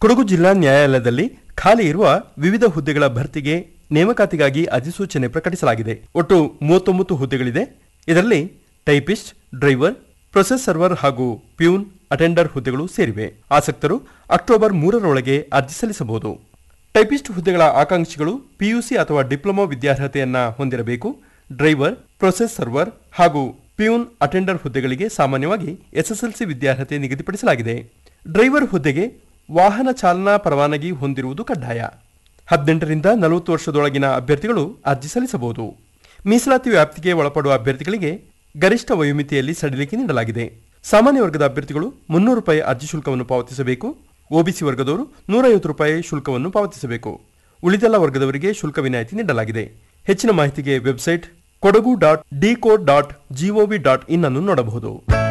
ಕೊಡಗು ಜಿಲ್ಲಾ ನ್ಯಾಯಾಲಯದಲ್ಲಿ ಖಾಲಿ ಇರುವ ವಿವಿಧ ಹುದ್ದೆಗಳ ಭರ್ತಿಗೆ ನೇಮಕಾತಿಗಾಗಿ ಅಧಿಸೂಚನೆ ಪ್ರಕಟಿಸಲಾಗಿದೆ ಒಟ್ಟು ಮೂವತ್ತೊಂಬತ್ತು ಹುದ್ದೆಗಳಿದೆ ಇದರಲ್ಲಿ ಟೈಪಿಸ್ಟ್ ಡ್ರೈವರ್ ಪ್ರೊಸೆಸ್ ಸರ್ವರ್ ಹಾಗೂ ಪ್ಯೂನ್ ಅಟೆಂಡರ್ ಹುದ್ದೆಗಳು ಸೇರಿವೆ ಆಸಕ್ತರು ಅಕ್ಟೋಬರ್ ಮೂರರೊಳಗೆ ಅರ್ಜಿ ಸಲ್ಲಿಸಬಹುದು ಟೈಪಿಸ್ಟ್ ಹುದ್ದೆಗಳ ಆಕಾಂಕ್ಷಿಗಳು ಪಿಯುಸಿ ಅಥವಾ ಡಿಪ್ಲೊಮಾ ವಿದ್ಯಾರ್ಹತೆಯನ್ನ ಹೊಂದಿರಬೇಕು ಡ್ರೈವರ್ ಪ್ರೊಸೆಸ್ ಸರ್ವರ್ ಹಾಗೂ ಪ್ಯೂನ್ ಅಟೆಂಡರ್ ಹುದ್ದೆಗಳಿಗೆ ಸಾಮಾನ್ಯವಾಗಿ ಎಸ್ಎಸ್ಎಲ್ಸಿ ವಿದ್ಯಾರ್ಹತೆ ನಿಗದಿಪಡಿಸಲಾಗಿದೆ ಡ್ರೈವರ್ ಹುದ್ದೆಗೆ ವಾಹನ ಚಾಲನಾ ಪರವಾನಗಿ ಹೊಂದಿರುವುದು ಕಡ್ಡಾಯ ಹದಿನೆಂಟರಿಂದ ನಲವತ್ತು ವರ್ಷದೊಳಗಿನ ಅಭ್ಯರ್ಥಿಗಳು ಅರ್ಜಿ ಸಲ್ಲಿಸಬಹುದು ಮೀಸಲಾತಿ ವ್ಯಾಪ್ತಿಗೆ ಒಳಪಡುವ ಅಭ್ಯರ್ಥಿಗಳಿಗೆ ಗರಿಷ್ಠ ವಯೋಮಿತಿಯಲ್ಲಿ ಸಡಿಲಿಕೆ ನೀಡಲಾಗಿದೆ ಸಾಮಾನ್ಯ ವರ್ಗದ ಅಭ್ಯರ್ಥಿಗಳು ಮುನ್ನೂರು ರೂಪಾಯಿ ಅರ್ಜಿ ಶುಲ್ಕವನ್ನು ಪಾವತಿಸಬೇಕು ಒಬಿಸಿ ವರ್ಗದವರು ನೂರೈವತ್ತು ರೂಪಾಯಿ ಶುಲ್ಕವನ್ನು ಪಾವತಿಸಬೇಕು ಉಳಿದೆಲ್ಲ ವರ್ಗದವರಿಗೆ ಶುಲ್ಕ ವಿನಾಯಿತಿ ನೀಡಲಾಗಿದೆ ಹೆಚ್ಚಿನ ಮಾಹಿತಿಗೆ website Kodagu dot D code dot G O V dot in ಅನ್ನು ನೋಡಬಹುದು